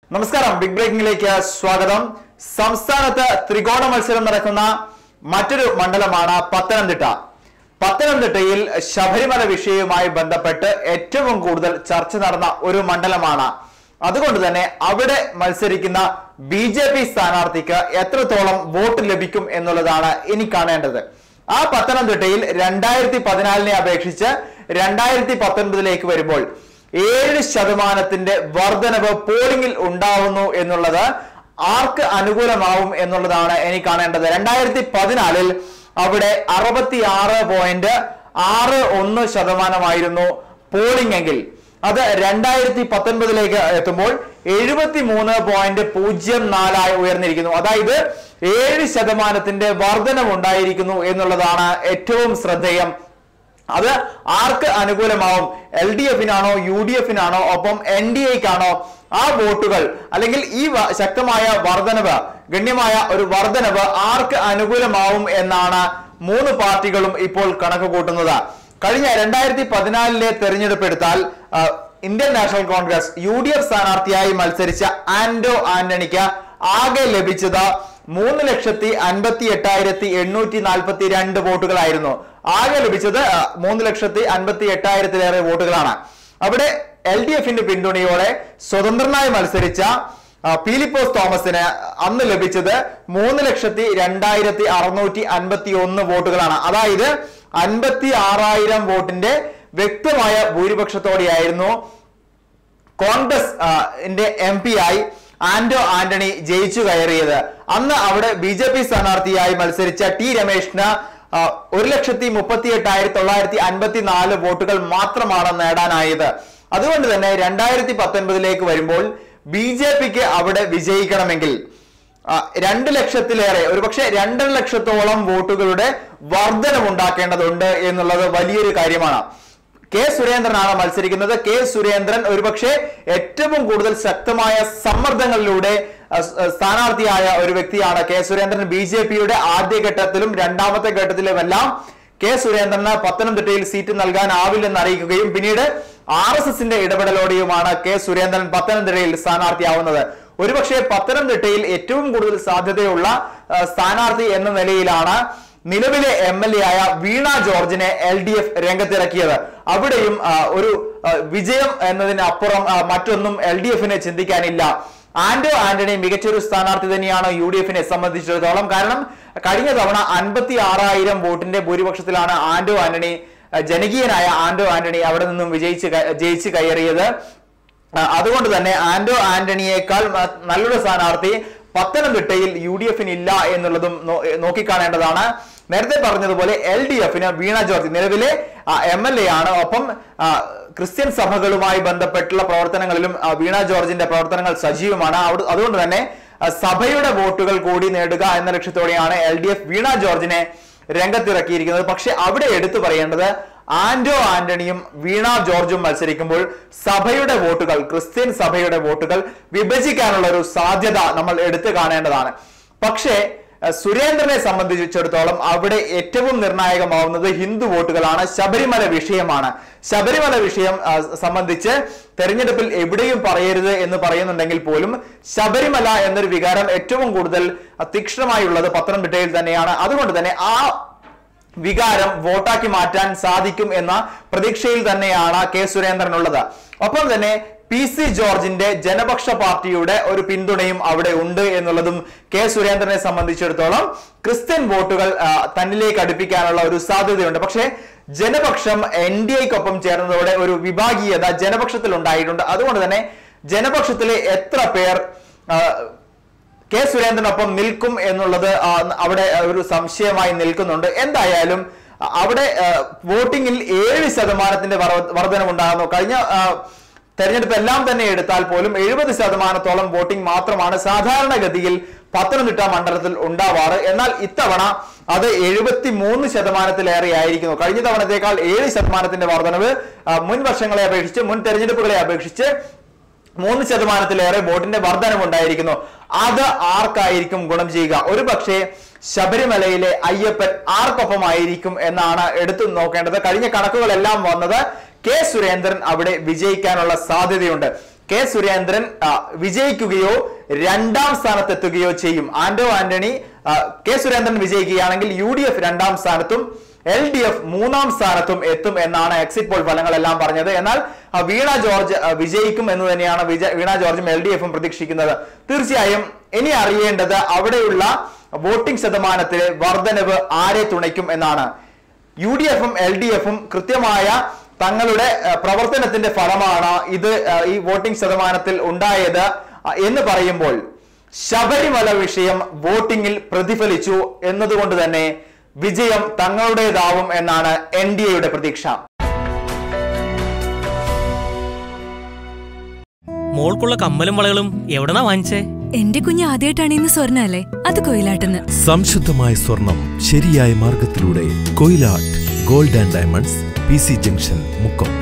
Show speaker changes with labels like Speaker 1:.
Speaker 1: നമസ്കാരം ബിഗ് ബ്രേക്കിംഗിലേക്ക് സ്വാഗതം സംസ്ഥാനത്ത് ത്രികോണ മത്സരം നടക്കുന്ന മറ്റൊരു മണ്ഡലമാണ് പത്തനംതിട്ട പത്തനംതിട്ടയിൽ ശബരിമല വിഷയവുമായി ബന്ധപ്പെട്ട് ഏറ്റവും കൂടുതൽ ചർച്ച നടന്ന ഒരു മണ്ഡലമാണ് അതുകൊണ്ട് തന്നെ അവിടെ മത്സരിക്കുന്ന ബി ജെ പി സ്ഥാനാർത്ഥിക്ക് എത്രത്തോളം വോട്ട് ലഭിക്കും എന്നുള്ളതാണ് ഇനി കാണേണ്ടത് ആ പത്തനംതിട്ടയിൽ രണ്ടായിരത്തി പതിനാലിനെ അപേക്ഷിച്ച് രണ്ടായിരത്തി പത്തൊൻപതിലേക്ക് വരുമ്പോൾ ഏഴ് ശതമാനത്തിന്റെ വർധനവ് പോളിംഗിൽ ഉണ്ടാവുന്നു എന്നുള്ളത് ആർക്ക് അനുകൂലമാവും എന്നുള്ളതാണ് ഇനി കാണേണ്ടത് രണ്ടായിരത്തി പതിനാലിൽ അവിടെ അറുപത്തി ആറ് പോയിന്റ് ആറ് ഒന്ന് ശതമാനമായിരുന്നു പോളിംഗ് എങ്കിൽ അത് രണ്ടായിരത്തി പത്തൊൻപതിലേക്ക് എത്തുമ്പോൾ എഴുപത്തി മൂന്ന് പോയിന്റ് പൂജ്യം നാലായി ഉയർന്നിരിക്കുന്നു അതായത് ഏഴ് ശതമാനത്തിന്റെ വർധനം ഉണ്ടായിരിക്കുന്നു എന്നുള്ളതാണ് ഏറ്റവും ശ്രദ്ധേയം അത് ആർക്ക് അനുകൂലമാവും എൽ ഡി എഫിനാണോ യു ഡി എഫിനാണോ ഒപ്പം എൻ ഡി എക്കാണോ ആ വോട്ടുകൾ അല്ലെങ്കിൽ ഈ വ- ശക്തമായ വർധനവ് ഗണ്യമായ ഒരു വർധനവ് ആർക്ക് അനുകൂലമാവും എന്നാണ് മൂന്ന് പാർട്ടികളും ഇപ്പോൾ കണക്ക് കൂട്ടുന്നത് കഴിഞ്ഞ രണ്ടായിരത്തി പതിനാലിലെ തെരഞ്ഞെടുപ്പ് എടുത്താൽ ആ, Indian National Congress U D F സ്ഥാനാർത്ഥിയായി മത്സരിച്ച ആന്റോ ആന്റണിക്ക് ആകെ ലഭിച്ചത് മൂന്ന് ലക്ഷത്തി അൻപത്തി എട്ടായിരത്തി എണ്ണൂറ്റി നാൽപ്പത്തി രണ്ട് വോട്ടുകളായിരുന്നു ആകെ ലഭിച്ചത് ആ, മൂന്ന് ലക്ഷത്തി അൻപത്തി എട്ടായിരത്തിലേറെ വോട്ടുകളാണ് അവിടെ എൽ ഡി എഫിന്റെ പിന്തുണയോടെ സ്വതന്ത്രനായി മത്സരിച്ച ആ, പീലിപ്പോസ് തോമസിന് അന്ന് ലഭിച്ചത് മൂന്ന് ലക്ഷത്തി രണ്ടായിരത്തി അറുന്നൂറ്റി അൻപത്തി ഒന്ന് വോട്ടുകളാണ് അതായത് അൻപത്തി ആറായിരം വോട്ടിന്റെ വ്യക്തമായ ഭൂരിപക്ഷത്തോടെയായിരുന്നു കോൺഗ്രസ് ആ, ന്റെ എം പി ആയി ആന്റോ ആന്റണി ജയിച്ചു കയറിയത് അന്ന് അവിടെ ബി ജെ പി സ്ഥാനാർത്ഥിയായി മത്സരിച്ച ടി രമേശിന് ആ, ഒരു ലക്ഷത്തി മുപ്പത്തി എട്ടായിരത്തി തൊള്ളായിരത്തി അൻപത്തി നാല് വോട്ടുകൾ മാത്രമാണ് നേടാനായത് അതുകൊണ്ട് തന്നെ രണ്ടായിരത്തി പത്തൊൻപതിലേക്ക് വരുമ്പോൾ ബി ജെ പിക്ക് അവിടെ വിജയിക്കണമെങ്കിൽ ആ, രണ്ട് ലക്ഷത്തിലേറെ ഒരുപക്ഷെ രണ്ടര ലക്ഷത്തോളം വോട്ടുകളുടെ വർധനമുണ്ടാക്കേണ്ടതുണ്ട് എന്നുള്ളത് വലിയൊരു കാര്യമാണ് കെ സുരേന്ദ്രനാണ് മത്സരിക്കുന്നത് കെ സുരേന്ദ്രൻ ഒരുപക്ഷെ ഏറ്റവും കൂടുതൽ ശക്തമായ സമ്മർദ്ദങ്ങളിലൂടെ അഹ്, സ്- സ്ഥാനാർത്ഥിയായ ഒരു വ്യക്തിയാണ് കെ സുരേന്ദ്രൻ ബി ജെ പിയുടെ ആദ്യഘട്ടത്തിലും രണ്ടാമത്തെ ഘട്ടത്തിലുമെല്ലാം കെ സുരേന്ദ്രന് പത്തനംതിട്ടയിൽ സീറ്റ് നൽകാനാവില്ലെന്ന് അറിയിക്കുകയും പിന്നീട് ആർ എസ് എസിന്റെ ഇടപെടലോടെയുമാണ് കെ സുരേന്ദ്രൻ പത്തനംതിട്ടയിൽ സ്ഥാനാർത്ഥിയാവുന്നത് ഒരുപക്ഷെ പത്തനംതിട്ടയിൽ ഏറ്റവും കൂടുതൽ സാധ്യതയുള്ള ആ, സ്ഥാനാർത്ഥി എന്ന നിലയിലാണ് നിലവിലെ എം എൽ എ ആയ വീണ ജോർജിനെ എൽ ഡി എഫ് രംഗത്തിറക്കിയത് അവിടെയും ആ, ഒരു ആ, വിജയം എന്നതിനപ്പുറം ആ, മറ്റൊന്നും എൽ ഡി എഫിന് ചിന്തിക്കാനില്ല ആന്റോ ആന്റണി മികച്ചൊരു സ്ഥാനാർത്ഥി തന്നെയാണ് യു ഡി എഫിനെ സംബന്ധിച്ചിടത്തോളം കാരണം കഴിഞ്ഞ തവണ അൻപത്തി ആറായിരം വോട്ടിന്റെ ഭൂരിപക്ഷത്തിലാണ് ആന്റോ ആന്റണി ആ, ജനകീയനായ ആന്റോ ആന്റണി അവിടെ നിന്നും വിജയിച്ച് ക- ജയിച്ച് കയറിയത് ആ, അതുകൊണ്ട് തന്നെ ആന്റോ ആന്റണിയേക്കാൾ മ- നല്ലൊരു സ്ഥാനാർത്ഥി പത്തനംതിട്ടയിൽ യു ഡി എഫിന് ഇല്ല എന്നുള്ളതും നോ- നോക്കിക്കാണേണ്ടതാണ് നേരത്തെ പറഞ്ഞതുപോലെ എൽ ഡി എഫിന് വീണ ജോർജ് നിലവിലെ എം എൽ എ ആണ് ഒപ്പം ആ, ക്രിസ്ത്യൻ സഭകളുമായി ബന്ധപ്പെട്ടുള്ള പ്രവർത്തനങ്ങളിലും ആ, വീണ ജോർജിന്റെ പ്രവർത്തനങ്ങൾ സജീവമാണ് അവിടെ- അതുകൊണ്ട് തന്നെ ആ, സഭയുടെ വോട്ടുകൾ കൂടി നേടുക എന്ന ലക്ഷ്യത്തോടെയാണ് എൽ ഡി എഫ് വീണ ജോർജിനെ രംഗത്തിറക്കിയിരിക്കുന്നത് പക്ഷെ അവിടെ എടുത്തു പറയേണ്ടത് ആന്റോ ആന്റണിയും വീണ ജോർജും മത്സരിക്കുമ്പോൾ സഭയുടെ വോട്ടുകൾ ക്രിസ്ത്യൻ സഭയുടെ വോട്ടുകൾ വിഭജിക്കാനുള്ള ഒരു സാധ്യത നമ്മൾ എടുത്തു കാണേണ്ടതാണ് പക്ഷേ അഹ് സുരേന്ദ്രനെ സംബന്ധിച്ചിടത്തോളം അവിടെ ഏറ്റവും നിർണായകമാവുന്നത് ഹിന്ദു വോട്ടുകളാണ് ശബരിമല വിഷയമാണ് ശബരിമല വിഷയം അഹ് സംബന്ധിച്ച് തെരഞ്ഞെടുപ്പിൽ എവിടെയും പറയരുത് എന്ന് പറയുന്നുണ്ടെങ്കിൽ പോലും ശബരിമല എന്നൊരു വികാരം ഏറ്റവും കൂടുതൽ അഹ് തീക്ഷ്ണമായുള്ളത് പത്തനംതിട്ടയിൽ തന്നെയാണ് അതുകൊണ്ട് തന്നെ ആ വികാരം വോട്ടാക്കി മാറ്റാൻ സാധിക്കും എന്ന പ്രതീക്ഷയിൽ തന്നെയാണ് കെ സുരേന്ദ്രൻ ഉള്ളത് ഒപ്പം തന്നെ പി സി ജോർജിന്റെ ജനപക്ഷ പാർട്ടിയുടെ ഒരു പിന്തുണയും അവിടെ ഉണ്ട് എന്നുള്ളതും കെ സുരേന്ദ്രനെ സംബന്ധിച്ചിടത്തോളം ക്രിസ്ത്യൻ വോട്ടുകൾ ആ, തന്നിലേക്ക് അടുപ്പിക്കാനുള്ള ഒരു സാധ്യതയുണ്ട് പക്ഷേ ജനപക്ഷം എൻ ഡി എക്കൊപ്പം ചേർന്നതോടെ ഒരു വിഭാഗീയത ജനപക്ഷത്തിൽ ഉണ്ടായിട്ടുണ്ട് അതുകൊണ്ട് തന്നെ ജനപക്ഷത്തിലെ എത്ര പേർ ആ, കെ സുരേന്ദ്രനൊപ്പം നിൽക്കും എന്നുള്ളത് ആ, അവിടെ ഒരു സംശയമായി നിൽക്കുന്നുണ്ട് എന്തായാലും അ- അവിടെ ആ, വോട്ടിംഗിൽ ഏഴ് ശതമാനത്തിന്റെ വർധ- വർധനവുണ്ടാകുന്നു കഴിഞ്ഞ ആ, തെരഞ്ഞെടുപ്പ് എല്ലാം തന്നെ എടുത്താൽ പോലും എഴുപത് ശതമാനത്തോളം വോട്ടിംഗ് മാത്രമാണ് സാധാരണഗതിയിൽ പത്തനംതിട്ട മണ്ഡലത്തിൽ ഉണ്ടാവാറ് എന്നാൽ ഇത്തവണ അത് എഴുപത്തി മൂന്ന് ശതമാനത്തിലേറെ ആയിരിക്കുന്നു കഴിഞ്ഞ തവണത്തേക്കാൾ ഏഴ് ശതമാനത്തിന്റെ വർധനവ് ആ, മുൻ വർഷങ്ങളെ അപേക്ഷിച്ച് മുൻ തെരഞ്ഞെടുപ്പുകളെ അപേക്ഷിച്ച് മൂന്ന് ശതമാനത്തിലേറെ വോട്ടിന്റെ വർധനമുണ്ടായിരിക്കുന്നു അത് ആർക്കായിരിക്കും ഗുണം ചെയ്യുക ഒരു പക്ഷേ ശബരിമലയിലെ അയ്യപ്പൻ ആർക്കൊപ്പമായിരിക്കും എന്നാണ് എടുത്തു നോക്കേണ്ടത് കഴിഞ്ഞ കണക്കുകളെല്ലാം വന്നത് കെ സുരേന്ദ്രൻ അവിടെ വിജയിക്കാനുള്ള സാധ്യതയുണ്ട് കെ സുരേന്ദ്രൻ ആ, വിജയിക്കുകയോ രണ്ടാം സ്ഥാനത്തെത്തുകയോ ചെയ്യും ആന്റോ ആന്റണി ആ, കെ സുരേന്ദ്രൻ വിജയിക്കുകയാണെങ്കിൽ യു ഡി എഫ് രണ്ടാം സ്ഥാനത്തും എൽ ഡി എഫ് മൂന്നാം സ്ഥാനത്തും എത്തും എന്നാണ് എക്സിറ്റ് പോൾ ഫലങ്ങളെല്ലാം പറഞ്ഞത് എന്നാൽ ആ, വീണ ജോർജ് ആ, വിജയിക്കും എന്ന് തന്നെയാണ് വിജ- വീണ ജോർജും എൽ ഡി എഫും പ്രതീക്ഷിക്കുന്നത് തീർച്ചയായും ഇനി അറിയേണ്ടത് അവിടെയുള്ള വോട്ടിംഗ് ശതമാനത്തിലെ വർധനവ് ആരെ തുണയ്ക്കും എന്നാണ് യു ഡി എഫും എൽ ഡി എഫും കൃത്യമായ തങ്ങളുടെ ആ, പ്രവർത്തനത്തിന്റെ ഫലമാണ് ഇത് ആ, ഈ വോട്ടിംഗ് ശതമാനത്തിൽ ഉണ്ടായത് ആ, എന്ന് പറയുമ്പോൾ ശബരിമല വിഷയം വോട്ടിംഗിൽ പ്രതിഫലിച്ചു എന്നതുകൊണ്ട് തന്നെ വിജയം തങ്ങളുടേതാവും എന്നാണ് എൻ ഡി എയുടെ പ്രതീക്ഷ
Speaker 2: മോൾക്കുള്ള കമ്മലും വളകളും എവിടെന്നാ വാങ്ങിച്ചേ
Speaker 3: എന്റെ കുഞ്ഞ് ആദ്യമായിട്ടാണ് ഇന്ന് സ്വർണ്ണ അല്ലേ അത് കൊയിലാട്ടെന്ന്
Speaker 4: സംശുദ്ധമായ സ്വർണം ശരിയായ മാർഗത്തിലൂടെ Koyilatt gold and diamonds P C junction Mukkam